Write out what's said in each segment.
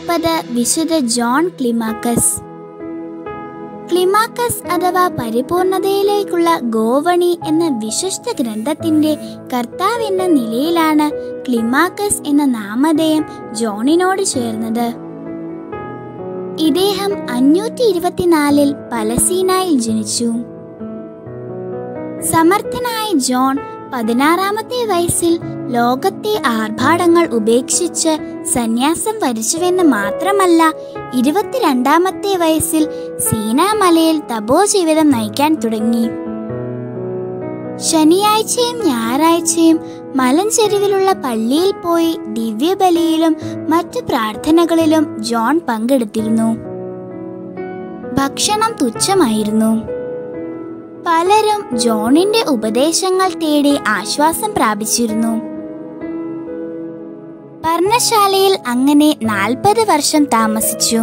മുപ്പത് വിശുദ്ധ ജോൺ ക്ലിമാക്കസ് ക്ലിമാക്കസ് അഥവാ പരിപൂർണതയിലേക്കുള്ള ഗോവണി എന്ന വിശിഷ്ട ഗ്രന്ഥത്തിന്റെ കർത്താവെന്ന നിലയിലാണ് ക്ലിമാക്കസ് എന്ന നാമധേയം ജോണിനോട് ചേർന്നത് ഇദ്ദേഹം അഞ്ഞൂറ്റി ഇരുപത്തിനാലിൽ പലസീനായിൽ ജനിച്ചു സമർത്ഥനായ ജോൺ പതിനാറാമത്തെ വയസ്സിൽ ലോകത്തെ ആർഭാടങ്ങൾ ഉപേക്ഷിച്ച് സന്യാസം വരിച്ചുവെന്ന് മാത്രമല്ല ഇരുപത്തിരണ്ടാമത്തെ വയസ്സിൽ സീനാമലയിൽ തപോ ജീവിതം നയിക്കാൻ തുടങ്ങി ശനിയാഴ്ചയും ഞായറാഴ്ചയും മലഞ്ചെരുവിലുള്ള പള്ളിയിൽ പോയി ദിവ്യബലിയിലും മറ്റു പ്രാർത്ഥനകളിലും ജോൺ പങ്കെടുത്തിരുന്നു ഭക്ഷണം തുച്ഛമായിരുന്നു പലരും ജോണിന്റെ ഉപദേശങ്ങൾ തേടി ആശ്വാസം പ്രാപിച്ചിരുന്നു പർണശാലയിൽ അങ്ങനെ നാൽപ്പത് വർഷം താമസിച്ചു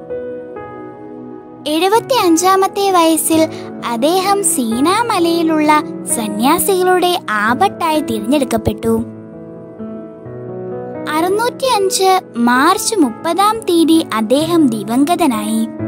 എഴുപത്തി അഞ്ചാമത്തെ വയസ്സിൽ അദ്ദേഹം സീനാമലയിലുള്ള സന്യാസികളുടെ ആപട്ടായി തിരഞ്ഞെടുക്കപ്പെട്ടു അറുന്നൂറ്റി അഞ്ച് മാർച്ച് മുപ്പതാം തീയതി അദ്ദേഹം ദിവംഗതനായി